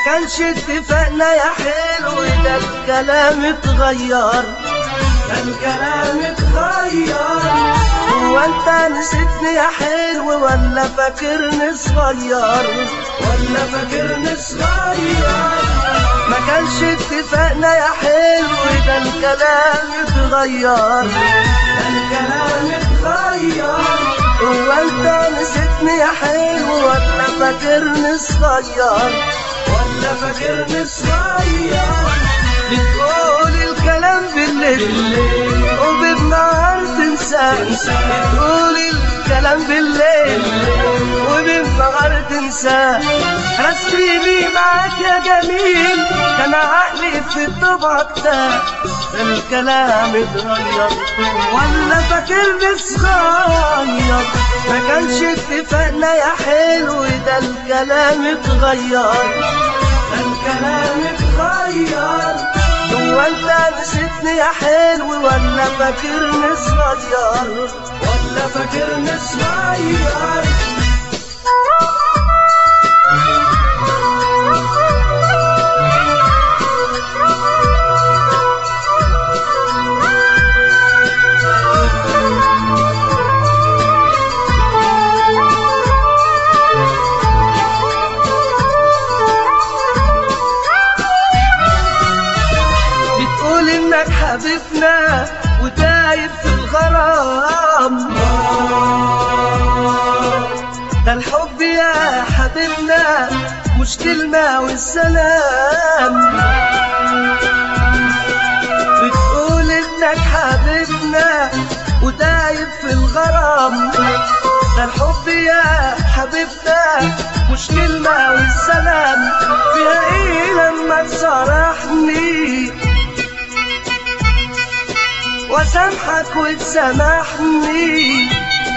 كانش اتفقنا يا حلو ده الكلام اتغير ده الكلام اتغير هو انت نسيتني يا حلو ولا فاكرني صغير ولا فاكرني صغير ما كانش اتفقنا يا حلو ده الكلام اتغير ده الكلام اتغير هو انت نسيتني يا حلو ولا فاكرني صغير ولا فاكرني صغير بتقول الكلام بالليل وبالنهار تنساه بتقول الكلام بالليل وبالنهار تنساه رسميني معاك يا جميل كان عقلي في الطبع ده الكلام اتغير ولا فاكرني صغير ما كانش اتفقنا يا حلو ده الكلام اتغير ده الكلام اتغير هو انت نسيتني يا حلو ولا فاكرني صغير ولا فاكرني صغير بتقول انك حبيبنا وتايب في الغرام ده الحب يا حبيبنا مش كلمة والسلام بتقول انك حبيبنا ودايب في الغرام ده الحب يا حبيبنا مش كلمة والسلام فيها ايه لما تصارحني واسامحك وتسامحني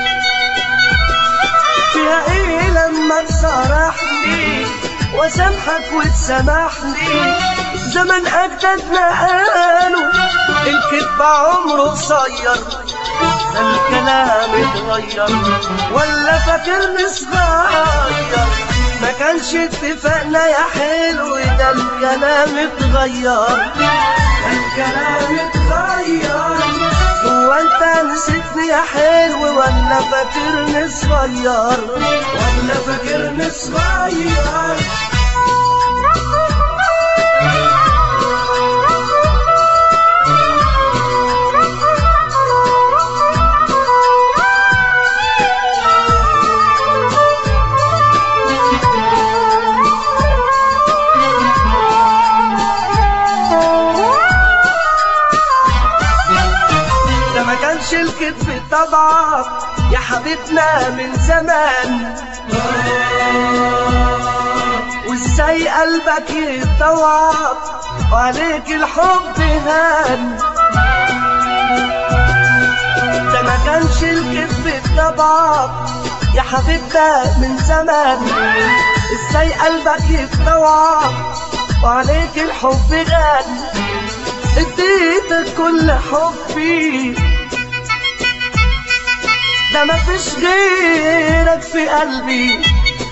فيها ايه لما تصارحني واسامحك وتسامحني زمن اجدادنا قالوا الكذب عمره قصير ده الكلام اتغير ولا فاكرني صغير ما كانش اتفقنا يا حلو ده الكلام اتغير ده الكلام اتغير هو انت نسيتني يا حلو ولا فاكرني صغير ولا فاكرني صغير ده ما كانش الكذب طبعك يا حبيبنا من زمان وازاي قلبك يتطوعك وعليك الحب هان ده ما كانش الكذب طبعك يا حبيبنا من زمان ازاي قلبك يتطوعك وعليك الحب غان اديتك كل حبي ده مفيش غيرك في قلبي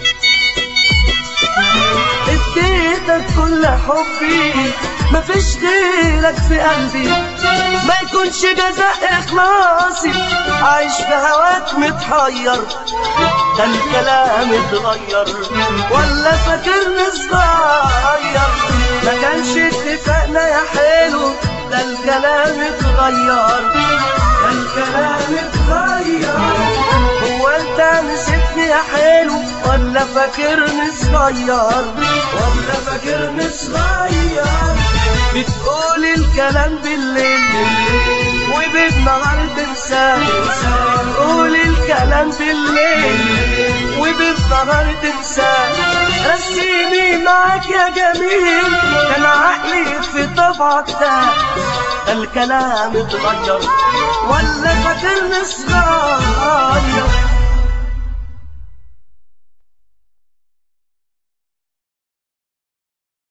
اديتك كل حبي مفيش غيرك في قلبي ما يكونش جزاء اخلاصي عايش في هواك متحير ده الكلام اتغير ولا فاكرني صغير ما كانش اتفقنا يا حلو ده الكلام اتغير ده الكلام اتغير هو انت نسيتني يا حلو ولا فاكرني صغير ولا فاكرني صغير بتقول الكلام بالليل وبالنهار تنساه قول الكلام بالليل وبالنهار تنساه رسيني معاك يا جميل كان عقلي في طبعك ده ده الكلام اتغير ولا فاكرني صغير